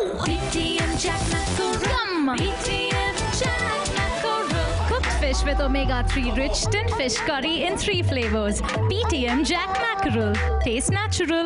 BTM Jack Mackerel. BTM Jack Mackerel. Cooked fish with omega-3 rich tin fish curry in three flavors. BTM Jack Mackerel. Taste natural.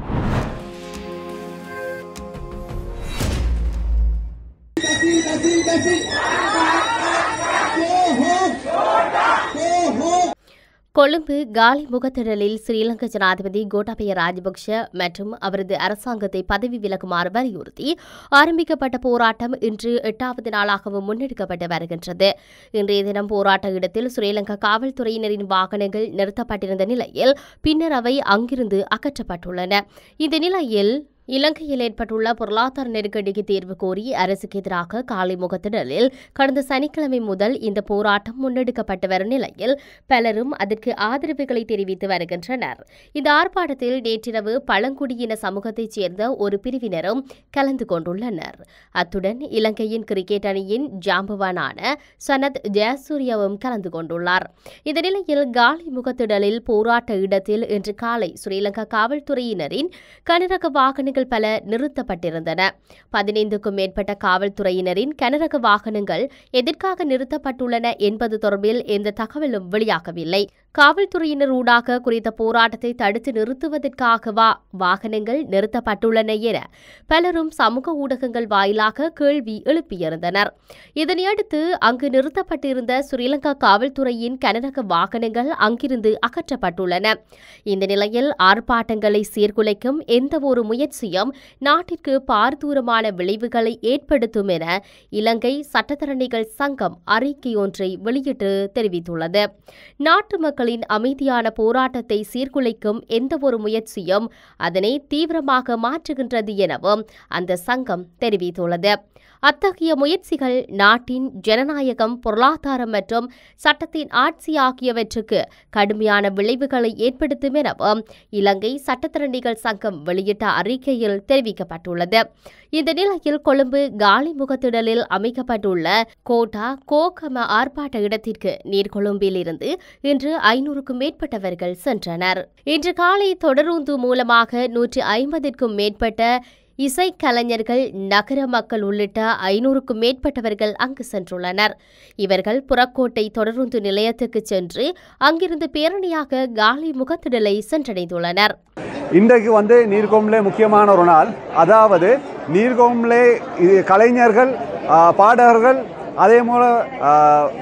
Colombo காலி முகத்திடலில் ஸ்ரீலங்கா ஜனாதிபதி கோட்டாபய ராஜபக்ஷ மற்றும் அவரது அரசாங்கத்தை பதவி விலகுமாறு வலியுறுத்தி ஆரம்பிக்கப்பட்ட போராட்டம் இன்று எட்டாவது நாளாகவும் முன்னெடுக்கப்பட்டு வருகின்றது இன்றைய தினம் போராட்ட இடத்தில் ஸ்ரீலங்கா காவல்துறையினரின் வாகனங்கள் நிறுத்தப்பட்டிருந்த நிலையில் பின்னர் அவை அங்கிருந்து அகற்றப்பட்டுள்ளன இந்த நிலையில் இலங்கையில் ஏற்பட்டுள்ள பொருளாதார நெருக்கடிக்கு தீர்வு கோரி அரசுக்கு எதிராக காலை முகத்திடலில் கடந்த சனிக்கிழமை முதல் இந்த போராட்டம் முன்னெடுக்கப்பட்டு வரும் நிலையில் பலரும் அதற்கு ஆதரவுகளை தெரிவித்து வருகின்றனர் இந்த ஆர்ப்பாட்டத்தில் நேற்றிரவு பழங்குடியின சமூகத்தைச் சேர்ந்த ஒரு பிரிவினரும் கலந்து கொண்டுள்ளனர் அத்துடன் இலங்கையின் கிரிக்கெட் அணியின் ஜாம்பவானான சனத் ஜெயசூர்யாவும் கலந்து கொண்டுள்ளார் இந்த நிலையில் காலி முகத்திடலில் போராட்ட இடத்தில் இன்று காலை ஸ்ரீலங்கா காவல்துறையினரின் கனரக வாகனங்கள் பல நிறுத்தப்பட்டிருந்தன பதினைந்துக்கும் மேற்பட்ட காவல்துறையினரின் கனரக வாகனங்கள் எதற்காக நிறுத்தப்பட்டுள்ளன என்பது தொடர்பில் எந்த தகவலும் வெளியாகவில்லை காவல்துறையினர் ஊடாக குறித்த போராட்டத்தை தடுத்து நிறுத்துவதற்காகவா வாகனங்கள் நிறுத்தப்பட்டுள்ளன என பலரும் சமூக ஊடகங்கள் வாயிலாக கேள்வி எழுப்பியிருந்தனர் இதனையடுத்து அங்கு நிறுத்தப்பட்டிருந்த ஸ்ரீலங்கா காவல்துறையின் கனரக வாகனங்கள் அங்கிருந்து அகற்றப்பட்டுள்ளன இந்த நிலையில் ஆர்ப்பாட்டங்களை சீர்குலைக்கும் எந்தவொரு முயற்சியும் நாட்டிற்கு பாரதூரமான விளைவுகளை ஏற்படுத்தும் என இலங்கை சட்டத்தரணிகள் சங்கம் அறிக்கை ஒன்றை வெளியிட்டு தெரிவித்துள்ளது நாட்டு மக்களின் அமைதியான போராட்டத்தை சீர்குலைக்கும் எந்தவொரு முயற்சியும் அதனை தீவிரமாக மாற்றுகின்றது எனவும் அந்த சங்கம் தெரிவித்துள்ளது அத்தகைய முயற்சிகள் நாட்டின் ஜனநாயகம் பொருளாதாரம் மற்றும் சட்டத்தின் ஆட்சி ஆகியவற்றுக்கு கடுமையான விளைவுகளை ஏற்படுத்தும் எனவும் இலங்கை சட்டத்திறனிகள் சங்கம் வெளியிட்ட அறிக்கையில் தெரிவிக்கப்பட்டுள்ளது இந்த நிலையில் கொழும்பு காலி முகத்திடலில் அமைக்கப்பட்டுள்ள கோட்டா கோகம ஆர்ப்பாட்ட இடத்திற்கு நீர்கொழும்பில் இருந்து இன்று ஐநூறுக்கும் மேற்பட்டவர்கள் சென்றனர் இன்று காலை தொடருந்து மூலமாக நூற்றி ஐம்பதிற்கும் மேற்பட்ட இசைக்கலைஞர்கள் நகர மக்கள் உள்ளிட்ட ஐநூறுக்கும் மேற்பட்டவர்கள் அங்கு சென்றுள்ளனர் இவர்கள் புறக்கோட்டை தொடருந்து நிலையத்துக்கு சென்று அங்கிருந்து பேரணியாக காலி முகத்திடலை சென்றடைந்துள்ளனர் இன்றைக்கு வந்து நீர்கொம்பலே முக்கியமான ஒரு நாள் அதாவது நீர்கொம்பலே இது கலைஞர்கள் ஆ, பாடகர்கள் அதே போல ஆ,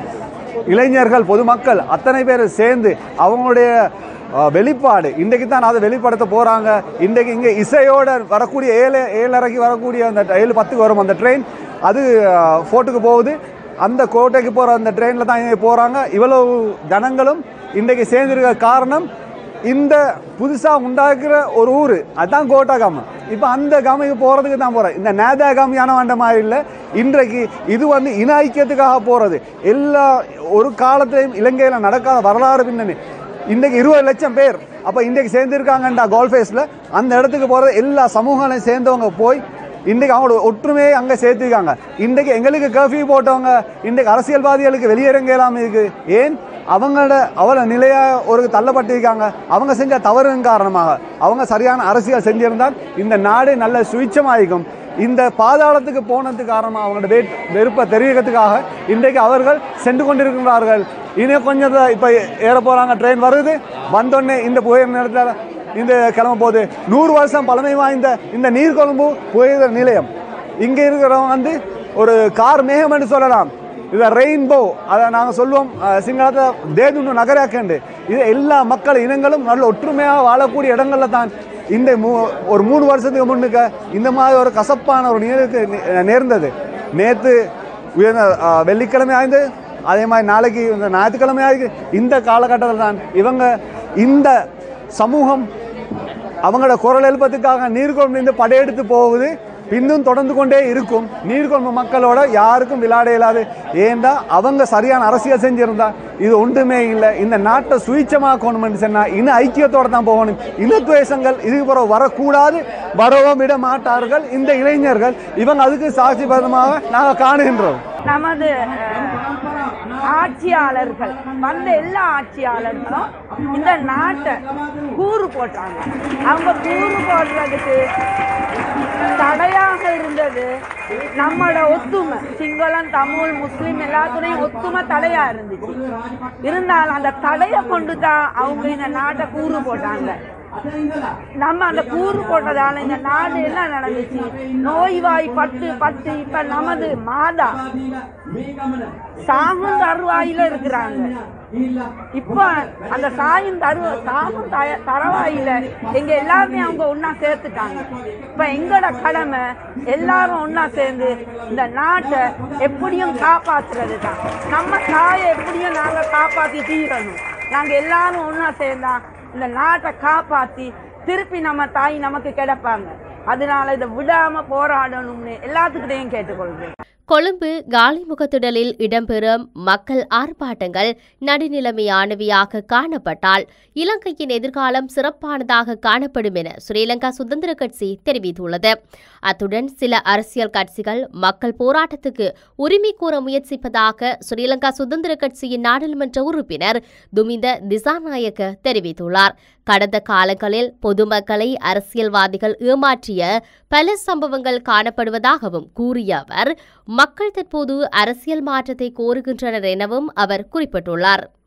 இளைஞர்கள் பொதுமக்கள் அத்தனை பேர் சேர்ந்து அவங்களுடைய ஆ, வெளிப்பாடு இன்றைக்கு தான் அதை வெளிப்படுத்த போகிறாங்க இன்றைக்கு இங்கே இசையோட வரக்கூடிய ஏழு ஏழரைக்கு வரக்கூடிய அந்த ஏழு பத்துக்கு வரும் அந்த ட்ரெயின் அது ஆ, ஃபோர்ட்டுக்கு போகுது அந்த கோட்டைக்கு போகிற அந்த ட்ரெயினில் தான் இங்கே போகிறாங்க இவ்வளவு ஜனங்களும் இன்றைக்கு சேர்ந்திருக்க காரணம் இந்த புதுசாக உண்டாக்குற ஒரு ஊர் அதுதான் கோட்டாகாம இப்போ அந்த காமிக்கு போகிறதுக்கு தான் போகிறேன் இந்த நேதா காமியான வேண்ட மாதிரி இல்லை இன்றைக்கு இது வந்து இன ஐக்கியத்துக்காக போகிறது எல்லா ஒரு காலத்திலையும் இலங்கையில் நடக்காத வரலாறு பின்னணி இன்றைக்கு இருபது லட்சம் பேர் அப்போ இன்றைக்கு சேர்ந்துருக்காங்கண்டா கோல்ஃபேஸில் அந்த இடத்துக்கு போகிறது எல்லா சமூகங்களையும் சேர்ந்தவங்க போய் இன்றைக்கு அவங்களோட ஒற்றுமையை அங்கே சேர்த்துருக்காங்க இன்றைக்கு எங்களுக்கு கர்ஃபியூ போட்டவங்க இன்றைக்கு அரசியல்வாதிகளுக்கு வெளியேறங்க இல்லாமல் இருக்குது ஏன் அவங்களோட அவள நிலையாக ஒரு தள்ளப்பட்டிருக்காங்க அவங்க செஞ்ச தவறின் காரணமாக அவங்க சரியான அரசியல் செஞ்சிருந்தால் இந்த நாடு நல்ல சுவிச்சமாயிருக்கும் இந்த பாதாளத்துக்கு போனதுக்கு காரணமாக அவங்களோட வே வெறுப்பை தெரிவிக்கிறதுக்காக இன்றைக்கு அவர்கள் சென்று கொண்டிருக்கிறார்கள் இன்னும் கொஞ்சம் இப்போ ஏற போகிறாங்க ட்ரெயின் வருது வந்தோடனே இந்த புகையிற நேரத்தில் இந்த கிளம்ப போகுது நூறு வருஷம் பழமை வாய்ந்த இந்த நீர்கொழும்பு புகையிற நிலையம் இங்கே இருக்கிறவங்க வந்து ஒரு கார் மேகம் என்று சொல்லலாம் இது ரெயின்போ அதை நாங்கள் சொல்லுவோம் அஹ், சிங்களத்தில் தேதுன்னு நகராக்கண்டு இது எல்லா மக்கள் இனங்களும் நல்ல ஒற்றுமையாக வாழக்கூடிய இடங்கள்ல தான் இந்த மூ ஒரு மூணு வருஷத்துக்கு முன்னுக்க இந்த மாதிரி ஒரு கசப்பான ஒரு நிகழ்வுக்கு நே- நேர்ந்தது நேற்று உயர்ந்த அஹ், வெள்ளிக்கிழமை ஆய்ந்து அதே மாதிரி நாளைக்கு இந்த ஞாயிற்றுக்கிழமை ஆயிருக்கு இந்த காலகட்டத்தில் தான் இவங்க இந்த சமூகம் அவங்களோட குரல் எழுப்பத்துக்காக நீர்கொழும்பு படையெடுத்து போகுது பின்னும் தொடர்ந்து கொண்டே இருக்கும் நீர்கொழும்பு மக்களோட யாருக்கும் விளையாட இயலாது ஏண்டா அவங்க சரியான அரசியல் செஞ்சிருந்தா இது ஒன்றுமே இல்லை இந்த நாட்டை சுயச்சமாக்கணும்னு சொன்னா இன ஐக்கியத்தோட தான் போகணும் இனத்துவேஷங்கள் இதுக்கு பிறகு வரக்கூடாது வரவும் விட மாட்டார்கள் இந்த இளைஞர்கள் இவங்க அதுக்கு சாட்சி பதமாக நாங்கள் காணுகின்றோம் நமது அஹ், ஆட்சியாளர்கள் வந்த எல்லா ஆட்சியாளர்களும் இந்த நாட்டை கூறு போட்டாங்க அவங்க கூறு போடுறதுக்கு தடையாக இருந்தது நம்மளோட ஒத்துமை சிங்களம் தமிழ் முஸ்லீம் எல்லாத்துலேயும் ஒத்துமை தடையா இருந்துச்சு இருந்தாலும் அந்த தடையை கொண்டு தான் அவங்க இந்த நாட்டை கூறு போட்டாங்க நம்ம அந்த கூறு போட்டதால இந்த நாடு என்ன நடந்துச்சு நோய்வாய் பட்டு பட்டு இப்ப நமது மாதா சாகும் தருவாயில இருக்கிறாங்க இப்ப அந்த சாயும் தரு சாகும் தய- தரவாயில எங்க எல்லாருமே அவங்க ஒண்ணா சேர்த்துட்டாங்க இப்ப எங்களோட கடமை எல்லாரும் ஒண்ணா சேர்ந்து இந்த நாட்டை எப்படியும் காப்பாத்துறது தான் நம்ம தாயை எப்படியும் நாங்க காப்பாத்தி தீரணும் நாங்க எல்லாரும் ஒண்ணா சேர்ந்தா இந்த நாட்டை காப்பாத்தி திருப்பி நம்ம தாய் நமக்கு கிடைப்பாங்க அதனால இதை விடாம போராடணும்னு எல்லாத்துக்கிட்டையும் கேட்டுக்கொள்கிறேன் கொழும்பு காலிமுகத்திடலில் இடம்பெறும் மக்கள் ஆர்ப்பாட்டங்கள் நடுநிலைமையானவையாக காணப்பட்டால் இலங்கையின் எதிர்காலம் சிறப்பானதாக காணப்படும் என ஸ்ரீலங்கா சுதந்திர கட்சி தெரிவித்துள்ளது அத்துடன் சில அரசியல் கட்சிகள் மக்கள் போராட்டத்துக்கு உரிமை கோர முயற்சிப்பதாக ஸ்ரீலங்கா சுதந்திர கட்சியின் நாடாளுமன்ற உறுப்பினர் துமிந்த திசாநாயக்க தெரிவித்துள்ளார் கடந்த காலங்களில் பொதுமக்களை அரசியல்வாதிகள் ஏமாற்றிய பல சம்பவங்கள் காணப்படுவதாகவும் கூறிய அவர் மக்கள் தற்போது அரசியல் மாற்றத்தை கோருகின்றனர் எனவும் அவர் குறிப்பிட்டுள்ளார்